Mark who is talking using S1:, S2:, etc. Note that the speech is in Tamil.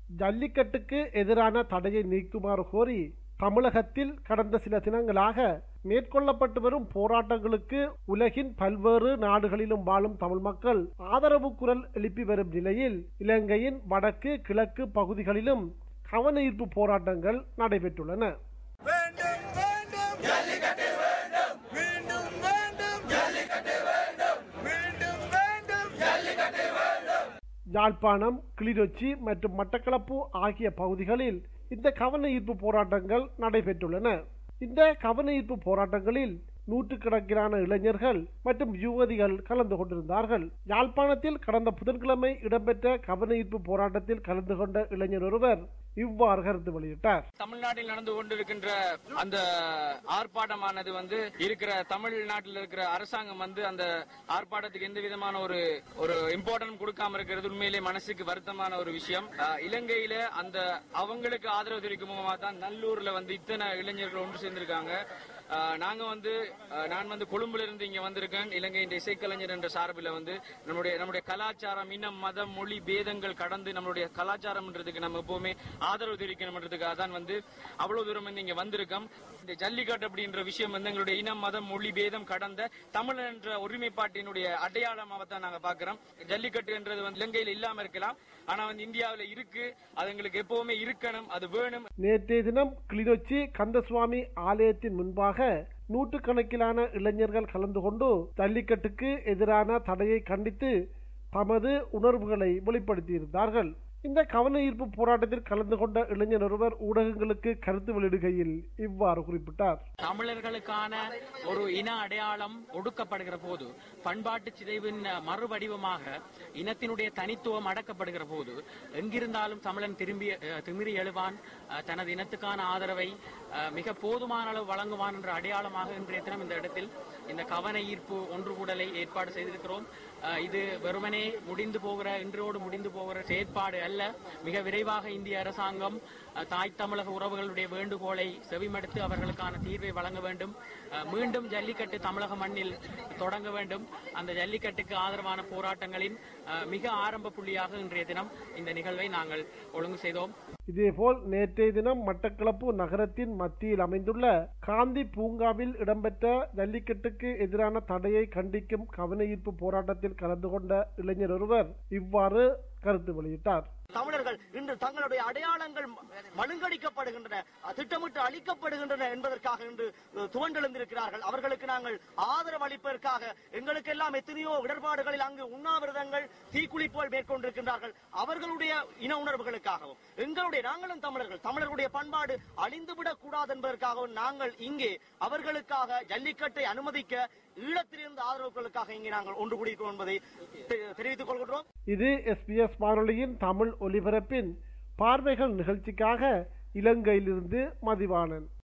S1: ஜல்லிக்கட்டுக்கு எதிரான தடையை நீக்குமாறு கோரி தமிழகத்தில் கடந்த சில தினங்களாக மேற்கொள்ளப்பட்டு வரும் போராட்டங்களுக்கு உலகின் பல்வேறு நாடுகளிலும் வாழும் தமிழ் மக்கள் ஆதரவு குரல் எழுப்பி வரும் நிலையில் இலங்கையின் வடக்கு கிழக்கு பகுதிகளிலும் கவன ஈர்ப்பு போராட்டங்கள் நடைபெற்றுள்ளன
S2: வேண்டும் வேண்டும் ஜல்லிக்கட்டு வேண்டும் மீண்டும் வேண்டும் ஜல்லிக்கட்டு வேண்டும் மீண்டும் வேண்டும் ஜல்லிக்கட்டு வேண்டும்
S1: யாழ்ப்பாணம் கிளிநொச்சி மற்றும் மட்டக்களப்பு ஆகிய பகுதிகளில் இந்த கவன ஈர்ப்பு போராட்டங்கள் நடைபெற்றுள்ளன இந்த கவன ஈர்ப்பு போராட்டங்களில் நூற்றுக்கணக்கிலான இளைஞர்கள் மற்றும் யுவதிகள் கலந்து கொண்டிருந்தார்கள் யாழ்ப்பாணத்தில் கடந்த புதன்கிழமை இடம்பெற்ற கவன ஈர்ப்பு போராட்டத்தில் கலந்து கொண்ட இளைஞர் ஒருவர் இவ்வாறு கருத்து வெளியிட்டார்
S3: தமிழ்நாட்டில் நடந்து கொண்டிருக்கின்ற அந்த ஆர்ப்பாட்டமானது வந்து இருக்கிற தமிழ்நாட்டில் இருக்கிற அரசாங்கம் வந்து அந்த ஆர்ப்பாட்டத்துக்கு எந்த விதமான ஒரு ஒரு இம்பார்ட்டன்ட் கொடுக்காம இருக்கிறது உண்மையிலே மனசுக்கு வருத்தமான ஒரு விஷயம் அஹ், இலங்கையில அந்த அவங்களுக்கு ஆதரவு தெரிவிக்கும் முகமா தான் நல்லூர்ல வந்து இத்தனை இளைஞர்கள் ஒன்று சேர்ந்திருக்காங்க அஹ், நாங்க வந்து அஹ், நான் வந்து கொழும்புல இருந்து இங்க வந்திருக்கேன் இலங்கையின் இசைக்கலைஞர் என்ற சார்பில் வந்து நம்முடைய நம்முடைய கலாச்சாரம் இனம் மதம் மொழி பேதங்கள் கடந்து நம்மளுடைய கலாச்சாரம்ன்றதுக்கு நம்ம எப்பவுமே ஆதரவு தெரிவிக்கணும்ன்றதுக்காக தான் வந்து அவ்வளவு தூரம் வந்து இங்க வந்திருக்கோம் இந்த ஜல்லிக்கட்டு அப்படின்ற விஷயம் வந்து எங்களுடைய இனம் மதம் மொழி பேதம் கடந்த தமிழ் என்ற ஒருமைப்பாட்டினுடைய அடையாளமாக தான் நாங்க பாக்குறோம் ஜல்லிக்கட்டுன்றது வந்து இலங்கையில இல்லாம இருக்கலாம் ஆனா வந்து இந்தியாவுல இருக்கு அது எங்களுக்கு எப்பவுமே இருக்கணும் அது வேணும்
S1: நேற்றைய தினம் கிளிநொச்சி கந்தசுவாமி ஆலயத்தின் முன்பாக நூற்றுக்கணக்கிலான இளைஞர்கள் கலந்து கொண்டு ஜல்லிக்கட்டுக்கு எதிரான தடையை கண்டித்து தமது உணர்வுகளை வெளிப்படுத்தியிருந்தார்கள் இந்த கவன ஈர்ப்பு போராட்டத்தில் கலந்து கொண்ட இளைஞர் ஒருவர் ஊடகங்களுக்கு கருத்து வெளியிடுகையில் இவ்வாறு குறிப்பிட்டார்
S4: தமிழர்களுக்கான ஒரு இன அடையாளம் ஒடுக்கப்படுகிற போது பண்பாட்டு சிதைவின் மறுவடிவமாக இனத்தினுடைய தனித்துவம் அடக்கப்படுகிற போது எங்கிருந்தாலும் தமிழன் திரும்பி அஹ், திமிரி எழுவான் அஹ், தனது இனத்துக்கான ஆதரவை அஹ், மிக போதுமான அளவு வழங்குவான் என்ற அடையாளமாக இன்றைய தினம் இந்த இடத்தில் இந்த கவன ஈர்ப்பு ஒன்று கூடலை ஏற்பாடு செய்திருக்கிறோம் அஹ், இது வெறுமனே முடிந்து போகிற இன்றோடு முடிந்து போகிற செயற்பாடு அல்ல மிக விரைவாக இந்திய அரசாங்கம் அஹ், தாய் தமிழக உறவுகளுடைய வேண்டுகோளை செவிமடுத்து அவர்களுக்கான தீர்வை வழங்க வேண்டும் அஹ், மீண்டும் ஜல்லிக்கட்டு தமிழக மண்ணில் தொடங்க வேண்டும் அந்த ஜல்லிக்கட்டுக்கு ஆதரவான போராட்டங்களின் அஹ், மிக ஆரம்ப புள்ளியாக இன்றைய தினம் இந்த நிகழ்வை நாங்கள் ஒழுங்கு செய்தோம்
S1: இதேபோல் நேற்றைய தினம் மட்டக்களப்பு நகரத்தின் மத்தியில் அமைந்துள்ள காந்தி பூங்காவில் இடம்பெற்ற ஜல்லிக்கட்டுக்கு எதிரான தடையை கண்டிக்கும் கவன ஈர்ப்பு போராட்டத்தில் கலந்து கொண்ட இளைஞர் ஒருவர் இவ்வாறு கருத்து வெளியிட்டார்
S5: தமிழர்கள் இன்று தங்களுடைய அடையாளங்கள் மழுங்கடிக்கப்படுகின்றன திட்டமிட்டு அளிக்கப்படுகின்றன என்பதற்காக இன்று அஹ், துவண்டெழுந்திருக்கிறார்கள் அவர்களுக்கு நாங்கள் ஆதரவு அளிப்பதற்காக எங்களுக்கெல்லாம் எத்தனையோ இடர்பாடுகளில் அங்கு உண்ணாவிரதங்கள் தீக்குளிப்போல் மேற்கொண்டிருக்கின்றார்கள் அவர்களுடைய இன உணர்வுகளுக்காகவும் எங்களுடைய நாங்களும் தமிழர்கள் தமிழர்களுடைய பண்பாடு அழிந்துவிடக் கூடாது என்பதற்காகவும் நாங்கள் இங்கே அவர்களுக்காக ஜல்லிக்கட்டை அனுமதிக்க ஈழத்திலிருந்து ஆதரவுகளுக்காக இங்கே நாங்கள் ஒன்று கூடியிருக்கிறோம் என்பதை தெ- தெரிவித்துக் கொள்கின்றோம்
S1: இது எஸ்பிஎஸ் வானொலியின் தமிழ் ஒலிபரப்பின் பார்வைகள் நிகழ்ச்சிக்காக இலங்கையிலிருந்து மதிவாணன்